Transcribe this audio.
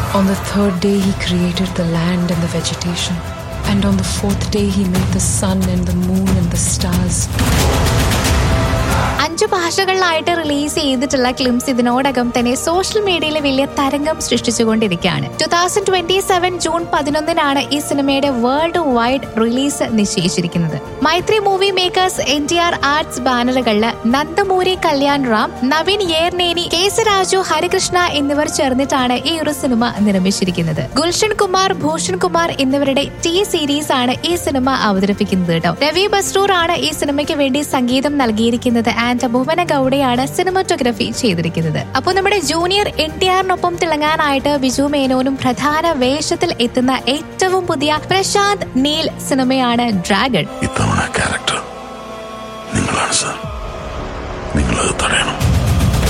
On the third day, he created the land and the vegetation. And on the fourth day, he made the sun and the moon and the stars. അഞ്ചു ഭാഷകളിലായിട്ട് release ചെയ്തിട്ടുള്ള glimpse ഇതിനോടകം തന്നെ social മീഡിയയിൽ വലിയ തരംഗം സൃഷ്ടിച്ചുകൊണ്ടിരിക്കുകയാണ് two thousand twenty seven June പതിനൊന്നിനാണ് ഈ സിനിമയുടെ വേൾഡ് വൈഡ് റിലീസ് നിശ്ചയിച്ചിരിക്കുന്നത് Mythri movie makers N T R arts ബാനറുകളില് നന്ദമൂരി കല്യാൺ റാം നവീൻ യേർനേനി കേസരാജു ഹരികൃഷ്ണ എന്നിവർ ചേർന്നിട്ടാണ് ഈ ഒരു സിനിമ നിർമ്മിച്ചിരിക്കുന്നത് ഗുൽഷൻ കുമാർ ഭൂഷൺ കുമാർ എന്നിവരുടെ ടി സീരീസ് ആണ് ഈ സിനിമ അവതരിപ്പിക്കുന്നത് കേട്ടോ രവി ബസ്രൂർ ആണ് ഈ സിനിമയ്ക്ക് വേണ്ടി സംഗീതം നൽകിയിരിക്കുന്നത് ആൻഡ് ഭുവന ഗൌഡയാണ് സിനിമറ്റോഗ്രഫി ചെയ്തിരിക്കുന്നത് അപ്പോൾ നമ്മുടെ ജൂനിയർ എൻ ടി ആറിനൊപ്പം തിളങ്ങാനായിട്ട് ബിജു മേനോനും പ്രധാന വേഷത്തിൽ എത്തുന്ന ഏറ്റവും പുതിയ പ്രശാന്ത് നീൽ സിനിമയാണ് ഡ്രാഗൺ ഇത്തവണ ക്യാരക്ടർ നിങ്ങളാണ് സാർ നിങ്ങളത് തടയണം